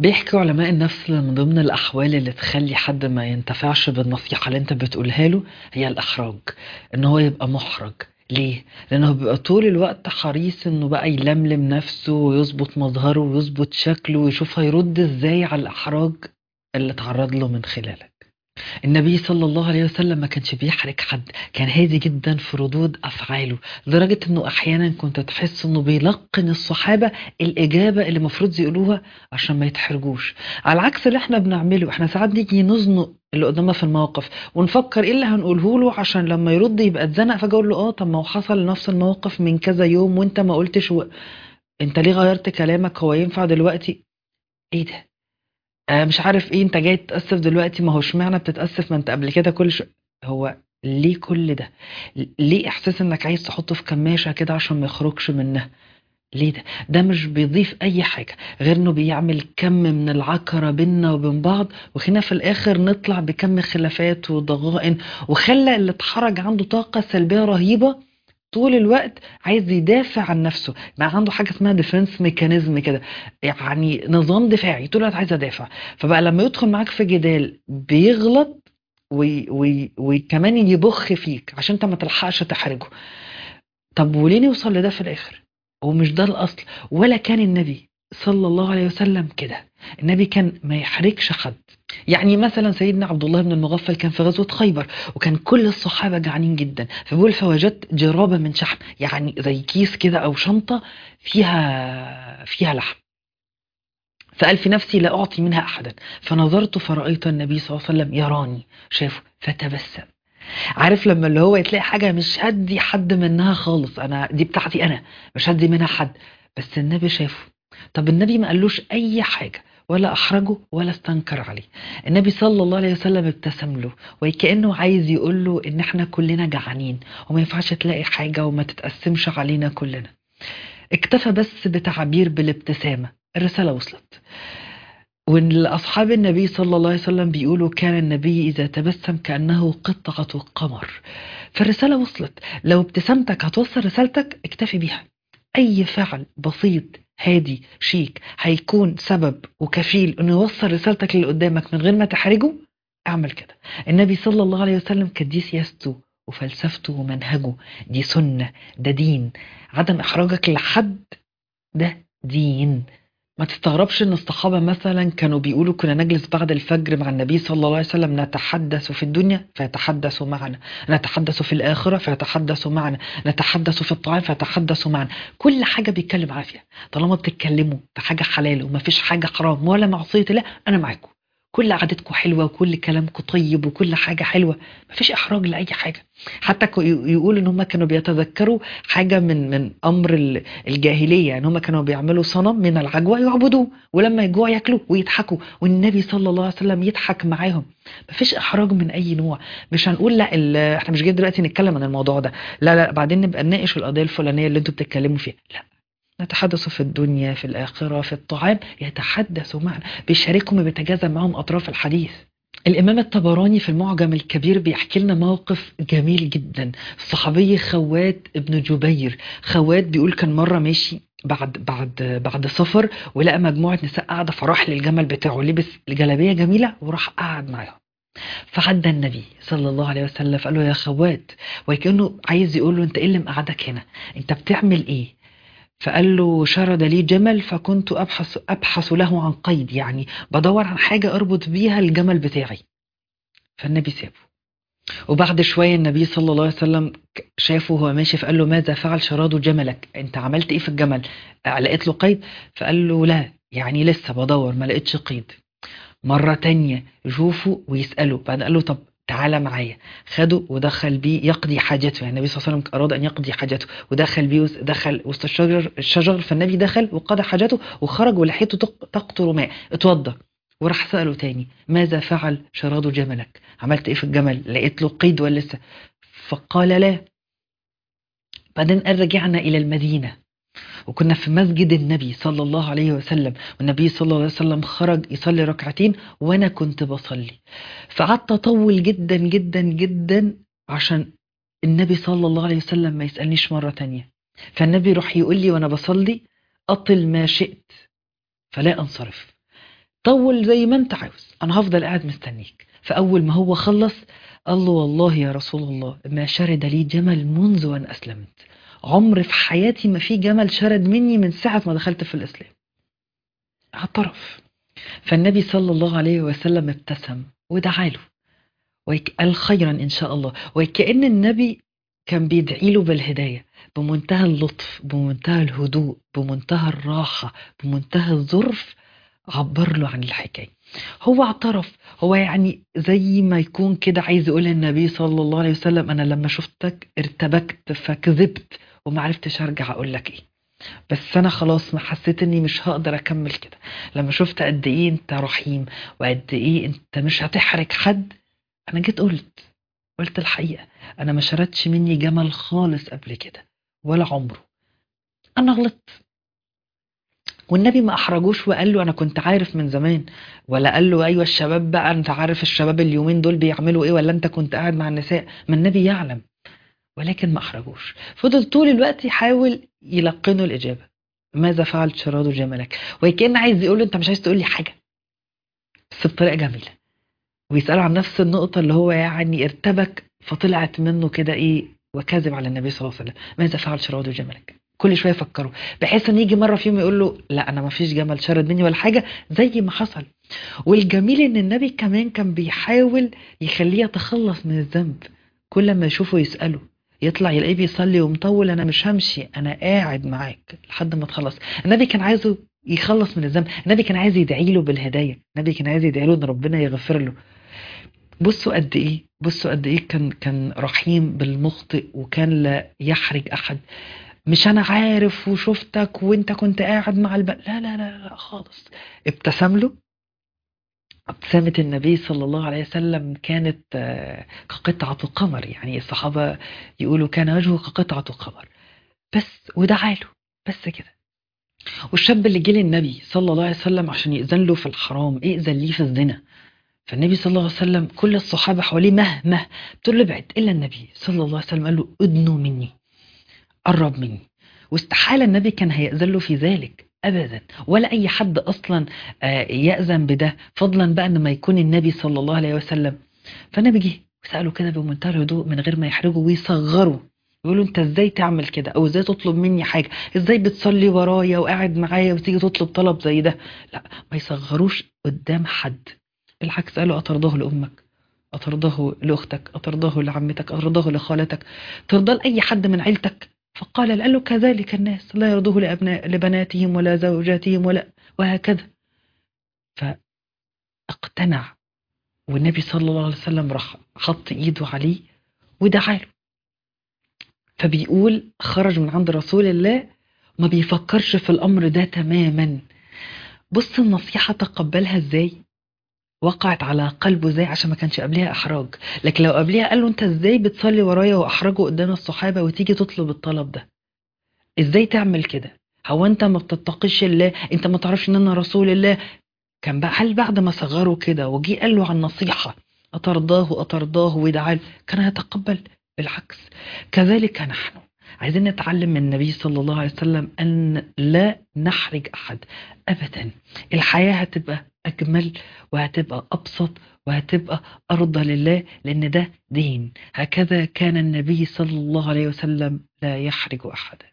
بيحكي علماء النفس من ضمن الأحوال اللي تخلي حد ما ينتفعش بالنصيحة اللي انت بتقولها له هي الإحراج إن هو يبقى محرج ليه؟ لأنه بيبقى طول الوقت حريص إنه بقى يلملم نفسه ويظبط مظهره ويظبط شكله ويشوف هيرد ازاي على الإحراج اللي اتعرض له من خلالك النبي صلى الله عليه وسلم ما كانش بيحرج حد كان هادي جدا في ردود أفعاله لدرجة إنه أحيانا كنت تحس إنه بيلقن الصحابة الإجابة اللي المفروض يقولوها عشان ما يتحرجوش على العكس اللي احنا بنعمله احنا ساعات نيجي نزنق اللي قدامنا في الموقف ونفكر ايه اللي هنقوله له عشان لما يرد يبقى اتزنق فاجي اقول له اه طب ما هو حصل نفس الموقف من كذا يوم وانت ما قلتش و... انت ليه غيرت كلامك هو ينفع دلوقتي ايه ده آه مش عارف ايه انت جاي تتأسف دلوقتي ما هو اشمعنى بتتأسف ما انت قبل كده كل شو... هو ليه كل ده ليه احساس انك عايز تحطه في كماشة كده عشان ما يخرجش منها ليه ده ده مش بيضيف اي حاجة غير انه بيعمل كم من العكرة بيننا وبين بعض وخلينا في الاخر نطلع بكم خلافات وضغائن وخلى اللي اتحرج عنده طاقة سلبية رهيبة طول الوقت عايز يدافع عن نفسه بقى عنده حاجه اسمها ديفنس ميكانيزم كده يعني نظام دفاعي طول الوقت عايز ادافع فبقى لما يدخل معاك في جدال بيغلط وي وي وكمان يبخ فيك عشان انت ما تلحقش تحرجه طب وليه نوصل لده في الاخر ومش ده الاصل ولا كان النبي صلى الله عليه وسلم كده النبي كان ما يحرجش حد يعني مثلا سيدنا عبد الله بن المغفل كان في غزوة خيبر وكان كل الصحابة جعانين جدا فبيقول فوجدت جرابة من شحم يعني زي كيس كده أو شنطة فيها فيها لحم فقال في نفسي لا أعطي منها أحدا فنظرت فرأيت النبي صلى الله عليه وسلم يراني شافه فتبسم عارف لما اللي هو يتلاقي حاجة مش هدي حد منها خالص أنا دي بتاعتي أنا مش هدي منها حد بس النبي شافه طب النبي ما قالوش أي حاجة ولا أحرجه ولا استنكر عليه النبي صلى الله عليه وسلم ابتسم له وكأنه عايز يقول له إن احنا كلنا جعانين وما ينفعش تلاقي حاجة وما تتقسمش علينا كلنا اكتفى بس بتعبير بالابتسامة الرسالة وصلت وإن أصحاب النبي صلى الله عليه وسلم بيقولوا كان النبي إذا تبسم كأنه قطعة قمر فالرسالة وصلت لو ابتسامتك هتوصل رسالتك اكتفي بيها أي فعل بسيط هادي شيك هيكون سبب وكفيل انه يوصل رسالتك اللي قدامك من غير ما تحرجه اعمل كده النبي صلى الله عليه وسلم كانت دي سياسته وفلسفته ومنهجه دي سنة ده دين عدم احراجك لحد ده دين ما تستغربش ان الصحابة مثلا كانوا بيقولوا كنا نجلس بعد الفجر مع النبي صلى الله عليه وسلم نتحدث في الدنيا فيتحدث معنا نتحدث في الآخرة فيتحدث معنا نتحدث في الطعام فيتحدث معنا كل حاجة بيتكلم عافية طالما بتتكلموا في حاجة حلال وما فيش حاجة حرام ولا معصية الله أنا معاكم كل قعدتكم حلوة وكل كلامكم طيب وكل حاجة حلوة مفيش إحراج لأي حاجة حتى يقول إن هم كانوا بيتذكروا حاجة من من أمر الجاهلية يعني هم كانوا بيعملوا صنم من العجوة يعبدوه ولما يجوع ياكلوا ويضحكوا والنبي صلى الله عليه وسلم يضحك معاهم مفيش إحراج من أي نوع مش هنقول لا احنا مش جاي دلوقتي نتكلم عن الموضوع ده لا لا بعدين نبقى نناقش القضية الفلانية اللي انتوا بتتكلموا فيها لا نتحدث في الدنيا في الآخرة في الطعام يتحدث معنا بيشاركهم وبيتجاذب معهم أطراف الحديث الإمام الطبراني في المعجم الكبير بيحكي لنا موقف جميل جدا الصحابي خوات ابن جبير خوات بيقول كان مرة ماشي بعد بعد بعد سفر ولقى مجموعة نساء قاعدة فراح للجمل بتاعه لبس جلابية جميلة وراح قعد معاهم فعدى النبي صلى الله عليه وسلم فقال له يا خوات وكأنه عايز يقول له انت ايه اللي مقعدك هنا انت بتعمل ايه فقال له شرد لي جمل فكنت أبحث, أبحث له عن قيد يعني بدور عن حاجة أربط بيها الجمل بتاعي فالنبي سابه وبعد شوية النبي صلى الله عليه وسلم شافه وهو ماشي فقال له ماذا فعل شراد جملك انت عملت ايه في الجمل لقيت له قيد فقال له لا يعني لسه بدور ما لقيتش قيد مرة تانية يشوفه ويسأله بعد قال له طب تعالى معايا خده ودخل بيه يقضي حاجته يعني النبي صلى الله عليه وسلم أراد أن يقضي حاجته ودخل بيه دخل وسط الشجر الشجر فالنبي دخل وقضى حاجته وخرج ولحيته تقطر ماء اتوضى وراح سأله تاني ماذا فعل شراد جملك عملت ايه في الجمل لقيت له قيد ولا لسه فقال لا بعدين قال رجعنا إلى المدينة وكنا في مسجد النبي صلى الله عليه وسلم والنبي صلى الله عليه وسلم خرج يصلي ركعتين وانا كنت بصلي فقعدت اطول جدا جدا جدا عشان النبي صلى الله عليه وسلم ما يسألنيش مرة تانية فالنبي يروح يقول لي وانا بصلي اطل ما شئت فلا انصرف طول زي ما انت عاوز انا هفضل قاعد مستنيك فاول ما هو خلص قال له والله يا رسول الله ما شرد لي جمل منذ ان اسلمت عمر في حياتي ما في جمل شرد مني من ساعه ما دخلت في الاسلام اعترف فالنبي صلى الله عليه وسلم ابتسم ودعا له وقال خيرا ان شاء الله وكأن النبي كان بيدعي له بالهدايه بمنتهى اللطف بمنتهى الهدوء بمنتهى الراحه بمنتهى الظرف عبر له عن الحكايه هو اعترف هو يعني زي ما يكون كده عايز يقول للنبي صلى الله عليه وسلم انا لما شفتك ارتبكت فكذبت وما عرفتش ارجع اقول لك ايه بس انا خلاص ما حسيت اني مش هقدر اكمل كده لما شفت قد ايه انت رحيم وقد ايه انت مش هتحرج حد انا جيت قلت قلت الحقيقه انا ما شردش مني جمل خالص قبل كده ولا عمره انا غلطت والنبي ما احرجوش وقال له انا كنت عارف من زمان ولا قال له ايوه الشباب بقى انت عارف الشباب اليومين دول بيعملوا ايه ولا انت كنت قاعد مع النساء ما النبي يعلم ولكن ما احرجوش فضل طول الوقت يحاول يلقنه الاجابه ماذا فعلت شراد جملك وكان عايز يقول له انت مش عايز تقول لي حاجه بس بطريقه جميله ويساله عن نفس النقطه اللي هو يعني ارتبك فطلعت منه كده ايه وكذب على النبي صلى الله عليه وسلم ماذا فعل شراد جملك كل شويه يفكروا بحيث ان يجي مره فيهم يقول له لا انا ما فيش جمل شرد مني ولا حاجه زي ما حصل والجميل ان النبي كمان كان بيحاول يخليه يتخلص من الذنب كل ما يشوفه يساله يطلع يلاقيه بيصلي ومطول انا مش همشي انا قاعد معاك لحد ما تخلص النبي كان عايزه يخلص من الذنب النبي كان عايز يدعي له بالهدايه النبي كان عايز يدعي له ان ربنا يغفر له بصوا قد ايه بصوا قد ايه كان كان رحيم بالمخطئ وكان لا يحرج احد مش انا عارف وشفتك وانت كنت قاعد مع الب... لا لا لا لا خالص ابتسم له ابتسامة النبي صلى الله عليه وسلم كانت آه، كقطعة قمر يعني الصحابة يقولوا كان وجهه كقطعة قمر بس ودعا له بس كده والشاب اللي جه للنبي صلى الله عليه وسلم عشان يأذن له في الحرام ائذن لي في الزنا فالنبي صلى الله عليه وسلم كل الصحابة حواليه مه مه بتقول له ابعد إلا النبي صلى الله عليه وسلم قال له ادنوا مني قرب مني واستحالة النبي كان هيأذن له في ذلك أبدا ولا أي حد أصلا آه، يأذن بده فضلا بقى أن ما يكون النبي صلى الله عليه وسلم فالنبي جه وسأله كده بمنتهى الهدوء من غير ما يحرجه ويصغره يقولوا انت ازاي تعمل كده او ازاي تطلب مني حاجه ازاي بتصلي ورايا وقاعد معايا وتيجي تطلب طلب زي ده لا ما يصغروش قدام حد بالعكس قالوا أترضاه لأمك أترضاه لأختك أترضاه لعمتك أترضاه لخالتك ترضى لأي حد من عيلتك فقال قال له كذلك الناس لا يرضوه لأبناء لبناتهم ولا زوجاتهم ولا وهكذا فاقتنع والنبي صلى الله عليه وسلم راح حط ايده عليه ودعا له فبيقول خرج من عند رسول الله ما بيفكرش في الامر ده تماما بص النصيحة تقبلها ازاي وقعت على قلبه ازاي عشان ما كانش قبلها احراج لكن لو قبلها قال له انت ازاي بتصلي ورايا واحرجه قدام الصحابه وتيجي تطلب الطلب ده ازاي تعمل كده هو انت ما بتتقيش الله انت ما تعرفش ان انا رسول الله كان بقى هل بعد ما صغره كده وجي قال له عن نصيحه اترضاه اترضاه ودعا له، كان هيتقبل بالعكس كذلك نحن عايزين نتعلم من النبي صلى الله عليه وسلم ان لا نحرج احد ابدا الحياه هتبقى اجمل وهتبقى ابسط وهتبقى ارضى لله لان ده دين هكذا كان النبي صلى الله عليه وسلم لا يحرج احدا